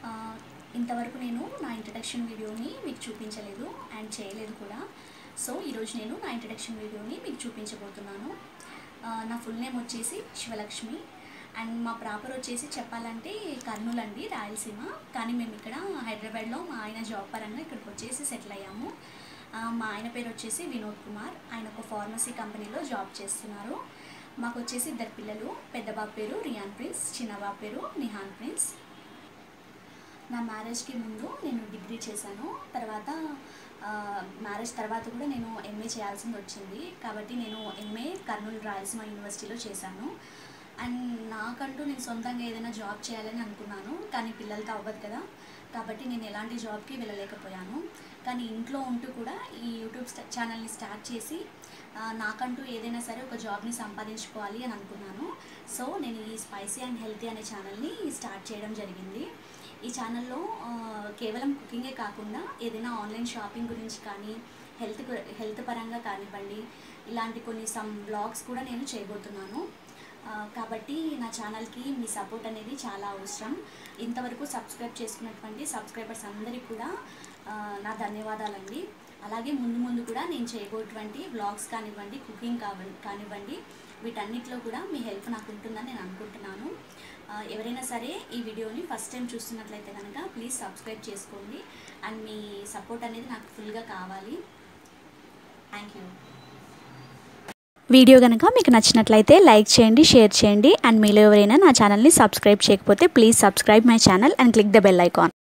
ఆ, ఇంతవరకు నేను నా ఇంట్రడక్షన్ వీడియోని మీకు చూపించలేదు అండ్ చేయలేదు కూడా సో ఈరోజు నేను నా ఇంట్రడక్షన్ వీడియోని మీకు చూపించబోతున్నాను ఆ, నా ఫుల్ నేమ్ వచ్చేసి శివలక్ష్మి అండ్ మా ప్రాపర్ వచ్చేసి చెప్పాలంటే కర్నూలు అండి రాయలసీమ కానీ మేము ఇక్కడ హైదరాబాద్లో మా ఆయన జాబ్ పరంగా ఇక్కడికి వచ్చేసి సెటిల్ అయ్యాము ఆ, మా ఆయన పేరు వచ్చేసి వినోద్ కుమార్ ఆయన ఒక ఫార్మసీ కంపెనీలో జాబ్ చేస్తున్నారు మాకు వచ్చేసి ఇద్దరు పిల్లలు పెద్ద బాబు పేరు రియాన్ ప్రిన్స్ చిన్న బాబు పేరు నిహాన్ ప్రిన్స్ నా మ్యారేజ్కి ముందు నేను డిగ్రీ చేశాను తర్వాత ఆ, మ్యారేజ్ తర్వాత కూడా నేను ఎంఏ చేయాల్సింది వచ్చింది కాబట్టి నేను ఎంఏ కర్నూలు రాయలసీమ యూనివర్సిటీలో చేశాను అండ్ నాకంటూ నేను సొంతంగా ఏదైనా జాబ్ చేయాలని అనుకున్నాను కానీ పిల్లలతో అవ్వదు కదా కాబట్టి నేను ఎలాంటి జాబ్కి వెళ్ళలేకపోయాను కానీ ఇంట్లో ఉంటూ కూడా ఈ యూట్యూబ్ స్ట- ఛానల్ని స్టార్ట్ చేసి ఆ, నాకంటూ ఏదైనా సరే ఒక జాబ్ని సంపాదించుకోవాలి అని అనుకున్నాను సో నేను ఈ స్పైసీ అండ్ హెల్తీ అనే ఛానల్ని స్టార్ట్ చేయడం జరిగింది ఈ ఛానల్లో ఆ, కేవలం కుకింగే కాకుండా ఏదైనా ఆన్లైన్ షాపింగ్ గురించి కానీ హెల్త్ గు- హెల్త్ పరంగా కానివ్వండి ఇలాంటి కొన్ని సమ్ బ్లాగ్స్ కూడా నేను చేయబోతున్నాను ఆ, కాబట్టి నా ఛానల్కి మీ సపోర్ట్ అనేది చాలా అవసరం ఇంతవరకు సబ్స్క్రైబ్ చేసుకున్నటువంటి సబ్స్క్రైబర్స్ అందరికీ కూడా ఆ, నా ధన్యవాదాలండి అలాగే ముందు ముందు కూడా నేను చేయబోటువంటి వ్లాగ్స్ కానివ్వండి కుకింగ్ కావ కానివ్వండి వీటన్నిటిలో కూడా మీ హెల్ప్ నాకు ఉంటుందని నేను అనుకుంటున్నాను ఆ, ఎవరైనా సరే ఈ వీడియోని ఫస్ట్ టైం చూస్తున్నట్లయితే కనుక ప్లీజ్ సబ్స్క్రైబ్ చేసుకోండి అండ్ మీ సపోర్ట్ అనేది నాకు ఫుల్గా కావాలి థ్యాంక్ యూ వీడియో కనుక మీకు నచ్చినట్లయితే లైక్ చేయండి షేర్ చేయండి అండ్ మీలో ఎవరైనా నా ఛానల్ని సబ్స్క్రైబ్ చేయకపోతే please subscribe my channel and click the bell icon